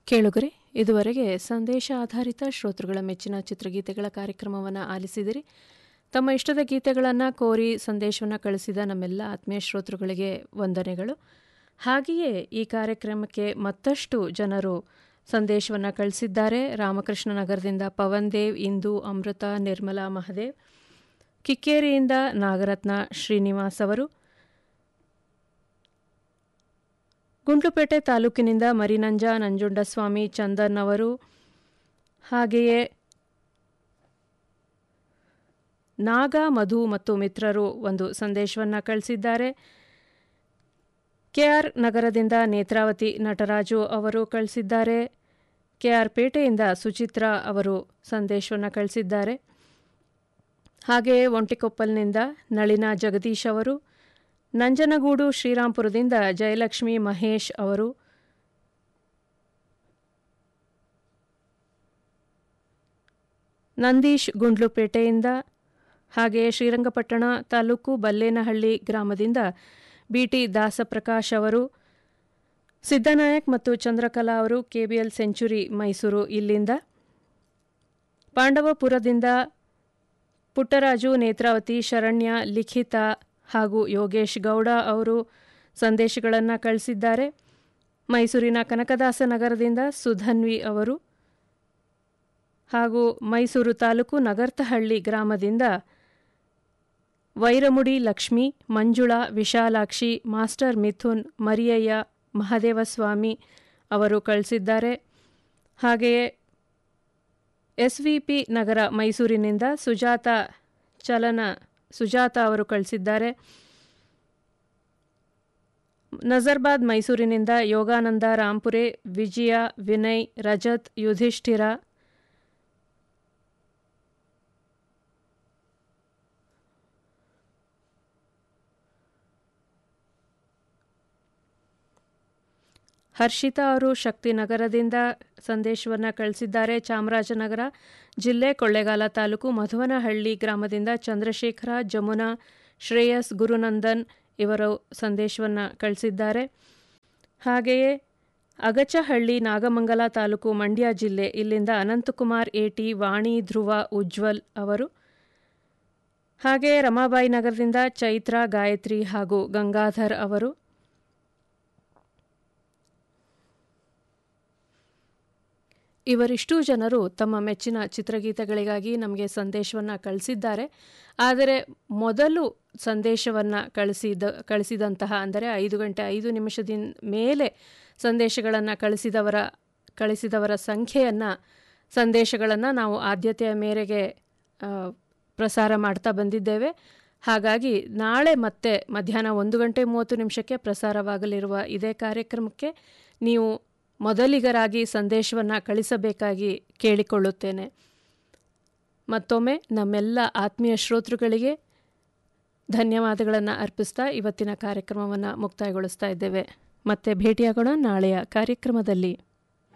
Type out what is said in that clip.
ಕೇಳುಗರೆ ಇದುವರೆಗೆ ಸಂದೇಶ ಆಧಾರಿತ ಶ್ರೋತೃಗಳ ಮೆಚ್ಚಿನ ಚಿತ್ರಗೀತೆಗಳ ಕಾರ್ಯಕ್ರಮವನ್ನು ಆಲಿಸಿದಿರಿ ತಮ್ಮ ಇಷ್ಟದ ಗೀತೆಗಳನ್ನು ಕೋರಿ ಸಂದೇಶವನ್ನು ಕಳಿಸಿದ ನಮ್ಮೆಲ್ಲ ಆತ್ಮೀಯ ಶ್ರೋತೃಗಳಿಗೆ ವಂದನೆಗಳು ಹಾಗೆಯೇ ಈ ಕಾರ್ಯಕ್ರಮಕ್ಕೆ ಮತ್ತಷ್ಟು ಜನರು ಸಂದೇಶವನ್ನು ಕಳಿಸಿದ್ದಾರೆ ರಾಮಕೃಷ್ಣ ನಗರದಿಂದ ಪವನ್ ದೇವ್ ಇಂದು ಅಮೃತ ನಿರ್ಮಲಾ ಮಹದೇವ್ ಕಿಕ್ಕೇರಿಯಿಂದ ನಾಗರತ್ನ ಶ್ರೀನಿವಾಸ್ ಅವರು ಗುಂಡ್ಲುಪೇಟೆ ತಾಲೂಕಿನಿಂದ ಮರಿನಂಜ ನಂಜುಂಡಸ್ವಾಮಿ ಚಂದನ್ ಅವರು ಹಾಗೆಯೇ ನಾಗ ಮಧು ಮತ್ತು ಮಿತ್ರರು ಒಂದು ಸಂದೇಶವನ್ನು ಕಳಿಸಿದ್ದಾರೆ ಕೆಆರ್ ನಗರದಿಂದ ನೇತ್ರಾವತಿ ನಟರಾಜು ಅವರು ಕಳಿಸಿದ್ದಾರೆ ಕೆಆರ್ ಪೇಟೆಯಿಂದ ಸುಚಿತ್ರಾ ಅವರು ಸಂದೇಶವನ್ನು ಕಳಿಸಿದ್ದಾರೆ ಹಾಗೆಯೇ ಒಂಟಿಕೊಪ್ಪಲ್ನಿಂದ ನಳಿನ ಜಗದೀಶ್ ಅವರು ನಂಜನಗೂಡು ಶ್ರೀರಾಂಪುರದಿಂದ ಜಯಲಕ್ಷ್ಮಿ ಮಹೇಶ್ ಅವರು ನಂದೀಶ್ ಗುಂಡ್ಲುಪೇಟೆಯಿಂದ ಹಾಗೆಯೇ ಶ್ರೀರಂಗಪಟ್ಟಣ ತಾಲೂಕು ಬಲ್ಲೇನಹಳ್ಳಿ ಗ್ರಾಮದಿಂದ ಬಿಟಿ ದಾಸಪ್ರಕಾಶ್ ಅವರು ಸಿದ್ದನಾಯಕ್ ಮತ್ತು ಚಂದ್ರಕಲಾ ಅವರು ಕೆಬಿಎಲ್ ಸೆಂಚುರಿ ಮೈಸೂರು ಇಲ್ಲಿಂದ ಪಾಂಡವಪುರದಿಂದ ಪುಟ್ಟರಾಜು ನೇತ್ರಾವತಿ ಶರಣ್ಯ ಲಿಖಿತ ಹಾಗೂ ಯೋಗೇಶ್ ಗೌಡ ಅವರು ಸಂದೇಶಗಳನ್ನು ಕಳಿಸಿದ್ದಾರೆ ಮೈಸೂರಿನ ಕನಕದಾಸ ನಗರದಿಂದ ಸುಧನ್ವಿ ಅವರು ಹಾಗೂ ಮೈಸೂರು ತಾಲೂಕು ನಗರ್ತಹಳ್ಳಿ ಗ್ರಾಮದಿಂದ ವೈರಮುಡಿ ಲಕ್ಷ್ಮಿ ಮಂಜುಳಾ ವಿಶಾಲಾಕ್ಷಿ ಮಾಸ್ಟರ್ ಮಿಥುನ್ ಮರಿಯಯ್ಯ ಮಹದೇವಸ್ವಾಮಿ ಅವರು ಕಳಿಸಿದ್ದಾರೆ ಹಾಗೆಯೇ ಎಸ್ವಿಪಿ ನಗರ ಮೈಸೂರಿನಿಂದ ಸುಜಾತ ಚಲನ ಸುಜಾತ ಅವರು ಕಳಿಸಿದ್ದಾರೆ ನಜರ್ಬಾದ್ ಮೈಸೂರಿನಿಂದ ಯೋಗಾನಂದ ರಾಂಪುರೆ ವಿಜಯ ವಿನಯ್ ರಜತ್ ಯುಧಿಷ್ಠಿರ ಹರ್ಷಿತಾ ಅವರು ಶಕ್ತಿನಗರದಿಂದ ಸಂದೇಶವನ್ನು ಕಳಿಸಿದ್ದಾರೆ ಚಾಮರಾಜನಗರ ಜಿಲ್ಲೆ ಕೊಳ್ಳೇಗಾಲ ತಾಲೂಕು ಮಧುವನಹಳ್ಳಿ ಗ್ರಾಮದಿಂದ ಚಂದ್ರಶೇಖರ ಜಮುನಾ ಶ್ರೇಯಸ್ ಗುರುನಂದನ್ ಇವರು ಸಂದೇಶವನ್ನು ಕಳಿಸಿದ್ದಾರೆ ಹಾಗೆಯೇ ಅಗಚಹಳ್ಳಿ ನಾಗಮಂಗಲ ತಾಲೂಕು ಮಂಡ್ಯ ಜಿಲ್ಲೆ ಇಲ್ಲಿಂದ ಅನಂತಕುಮಾರ್ ಎಟಿ ವಾಣಿ ಧ್ರುವ ಉಜ್ವಲ್ ಅವರು ಹಾಗೆಯೇ ರಮಾಬಾಯಿ ನಗರದಿಂದ ಚೈತ್ರ ಗಾಯತ್ರಿ ಹಾಗೂ ಗಂಗಾಧರ್ ಅವರು ಇವರಿಷ್ಟೂ ಜನರು ತಮ್ಮ ಮೆಚ್ಚಿನ ಚಿತ್ರಗೀತೆಗಳಿಗಾಗಿ ನಮಗೆ ಸಂದೇಶವನ್ನು ಕಳಿಸಿದ್ದಾರೆ ಆದರೆ ಮೊದಲು ಸಂದೇಶವನ್ನು ಕಳಿಸಿದ ಕಳಿಸಿದಂತಹ ಅಂದರೆ ಐದು ಗಂಟೆ ಐದು ನಿಮಿಷದಿಂದ ಮೇಲೆ ಸಂದೇಶಗಳನ್ನು ಕಳಿಸಿದವರ ಕಳಿಸಿದವರ ಸಂಖ್ಯೆಯನ್ನು ಸಂದೇಶಗಳನ್ನು ನಾವು ಆದ್ಯತೆಯ ಮೇರೆಗೆ ಪ್ರಸಾರ ಮಾಡ್ತಾ ಬಂದಿದ್ದೇವೆ ಹಾಗಾಗಿ ನಾಳೆ ಮತ್ತೆ ಮಧ್ಯಾಹ್ನ ಒಂದು ಗಂಟೆ ಮೂವತ್ತು ನಿಮಿಷಕ್ಕೆ ಪ್ರಸಾರವಾಗಲಿರುವ ಇದೇ ಕಾರ್ಯಕ್ರಮಕ್ಕೆ ನೀವು ಮೊದಲಿಗರಾಗಿ ಸಂದೇಶವನ್ನು ಕಳಿಸಬೇಕಾಗಿ ಕೇಳಿಕೊಳ್ಳುತ್ತೇನೆ ಮತ್ತೊಮ್ಮೆ ನಮ್ಮೆಲ್ಲ ಆತ್ಮೀಯ ಶ್ರೋತೃಗಳಿಗೆ ಧನ್ಯವಾದಗಳನ್ನು ಅರ್ಪಿಸ್ತಾ ಇವತ್ತಿನ ಕಾರ್ಯಕ್ರಮವನ್ನು ಮುಕ್ತಾಯಗೊಳಿಸ್ತಾ ಇದ್ದೇವೆ ಮತ್ತೆ ಭೇಟಿಯಾಗೋಣ ನಾಳೆಯ ಕಾರ್ಯಕ್ರಮದಲ್ಲಿ